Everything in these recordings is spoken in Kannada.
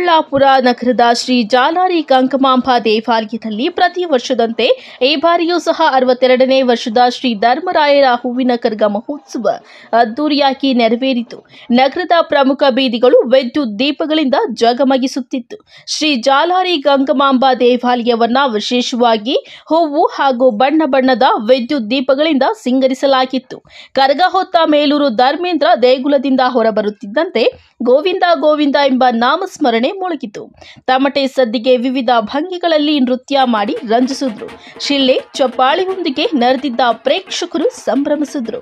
ಚಿಕ್ಕಬಳ್ಳಾಪುರ ನಗರದ ಶ್ರೀ ಜಾಲಾರಿ ಗಂಗಮಾಂಬ ದೇವಾಲಯದಲ್ಲಿ ಪ್ರತಿ ವರ್ಷದಂತೆ ಈ ಬಾರಿಯೂ ಸಹ ಅರವತ್ತೆರಡನೇ ವರ್ಷದ ಶ್ರೀ ಧರ್ಮರಾಯರ ಹೂವಿನ ಕರಗ ಮಹೋತ್ಸವ ಅದ್ದೂರಿಯಾಗಿ ನೆರವೇರಿತು ನಗರದ ಪ್ರಮುಖ ಬೀದಿಗಳು ವಿದ್ಯುತ್ ದೀಪಗಳಿಂದ ಜಗಮಗಿಸುತ್ತಿತ್ತು ಶ್ರೀ ಜಾಲಾರಿ ಗಂಗಮಾಂಬ ದೇವಾಲಯವನ್ನ ವಿಶೇಷವಾಗಿ ಹೂವು ಹಾಗೂ ಬಣ್ಣ ಬಣ್ಣದ ವಿದ್ಯುತ್ ದೀಪಗಳಿಂದ ಸಿಂಗರಿಸಲಾಗಿತ್ತು ಕರಗ ಹೊತ್ತ ಮೇಲೂರು ಧರ್ಮೇಂದ್ರ ದೇಗುಲದಿಂದ ಹೊರಬರುತ್ತಿದ್ದಂತೆ ಗೋವಿಂದ ಗೋವಿಂದ ಎಂಬ ನಾಮಸ್ಮರಣೆ ಮೊಳಗಿತು ತಮಟೆ ಸದ್ದಿಗೆ ವಿವಿಧ ಭಂಗಿಗಳಲ್ಲಿ ನೃತ್ಯ ಮಾಡಿ ರಂಜಿಸಿದ್ರು ಶಿಳ್ಳೆ ಚಪ್ಪಾಳಿಯೊಂದಿಗೆ ನೆರೆದಿದ್ದ ಪ್ರೇಕ್ಷಕರು ಸಂಭ್ರಮಿಸಿದ್ರು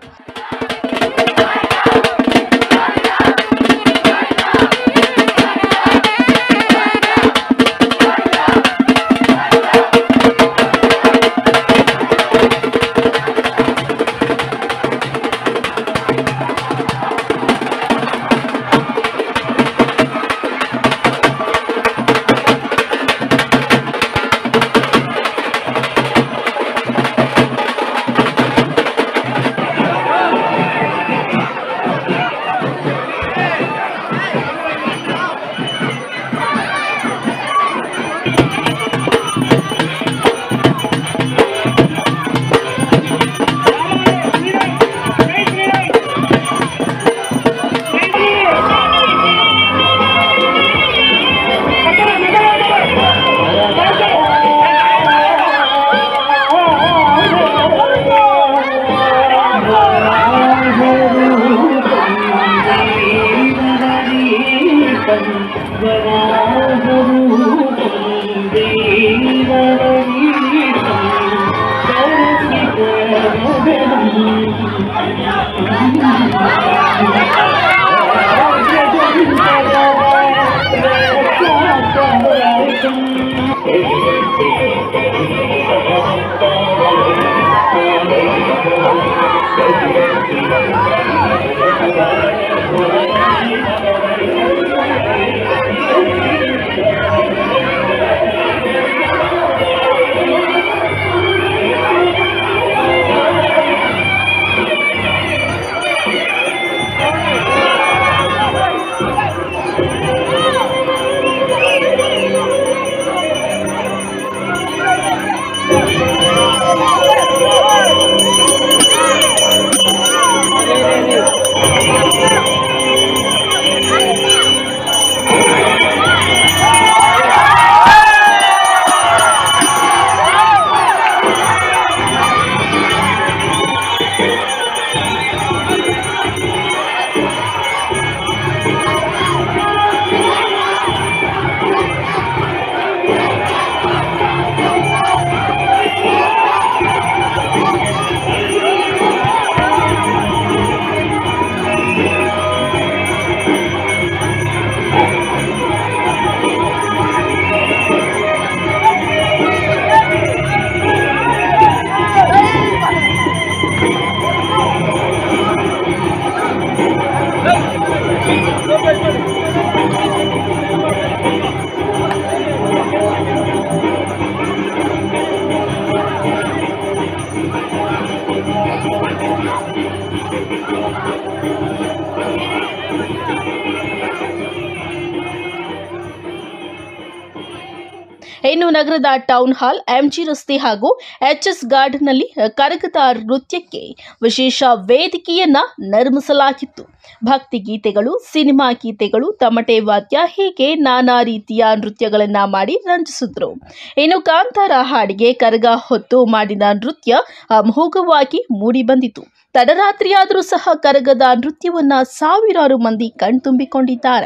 ಇನ್ನು ನಗರದ ಟೌನ್ ಹಾಲ್ ಎಂಜಿ ರಸ್ತೆ ಹಾಗೂ ಎಚ್ಎಸ್ ಗಾರ್ಡನ್ನಲ್ಲಿ ಕರಗದ ನೃತ್ಯಕ್ಕೆ ವಿಶೇಷ ವೇದಿಕೆಯನ್ನ ನಿರ್ಮಿಸಲಾಗಿತ್ತು ಭಕ್ತಿ ಗೀತೆಗಳು ಸಿನಿಮಾ ಗೀತೆಗಳು ತಮಟೆ ವಾದ್ಯ ಹೀಗೆ ನಾನಾ ರೀತಿಯ ನೃತ್ಯಗಳನ್ನ ಮಾಡಿ ರಂಜಿಸಿದ್ರು ಇನ್ನು ಕಾಂತಾರ ಹಾಡಿಗೆ ಕರಗ ಹೊತ್ತು ಮಾಡಿದ ನೃತ್ಯ ಅಮೋಘವಾಗಿ ಮೂಡಿಬಂದಿತು ತಡರಾತ್ರಿಯಾದರೂ ಸಹ ಕರಗದ ನೃತ್ಯವನ್ನ ಸಾವಿರಾರು ಮಂದಿ ಕಣ್ತುಂಬಿಕೊಂಡಿದ್ದಾರೆ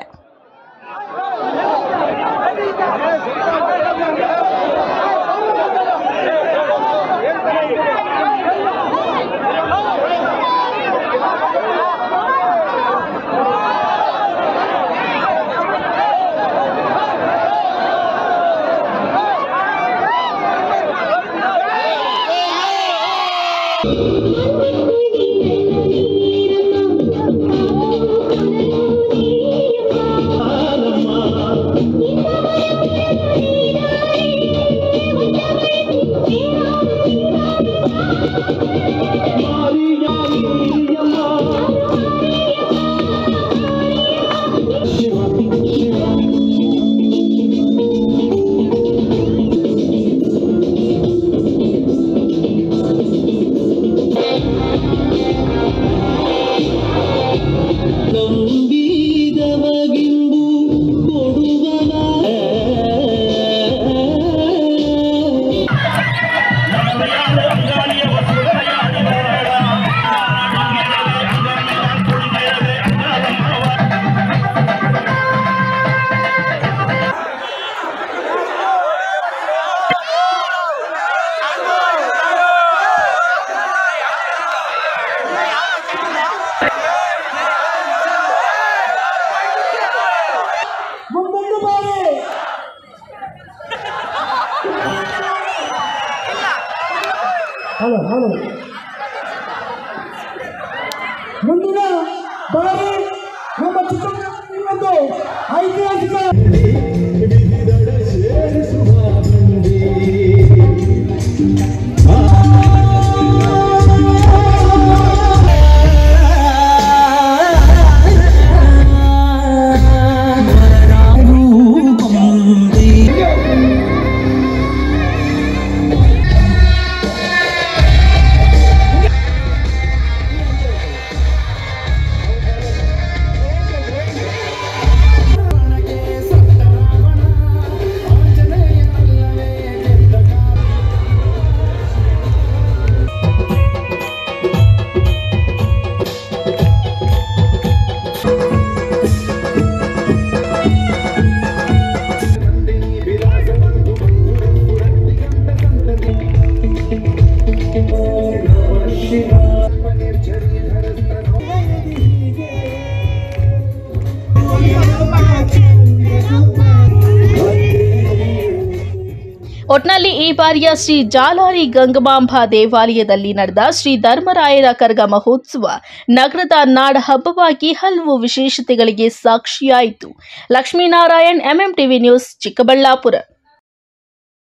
Thank you. ಹಲೋ ಹಲೋ ಮುಂದಿನ ಬಾರಿ ನಮ್ಮ ಚಿತ್ರದುರ್ಗದಲ್ಲಿ ಒಂದು ಐತಿಹಾಸಿಕ ಒಟ್ನಲ್ಲಿ ಈ ಬಾರಿಯ ಶ್ರೀ ಜಾಲಾರಿ ಗಂಗಮಾಂಬ ದೇವಾಲಯದಲ್ಲಿ ನಡೆದ ಶ್ರೀ ಧರ್ಮರಾಯರ ಕರ್ಗ ಮಹೋತ್ಸವ ನಗರದ ನಾಡ ಹಬ್ಬವಾಗಿ ಹಲವು ವಿಶೇಷತೆಗಳಿಗೆ ಸಾಕ್ಷಿಯಾಯಿತು Lakshminarayan MM TV news Chikkaballapur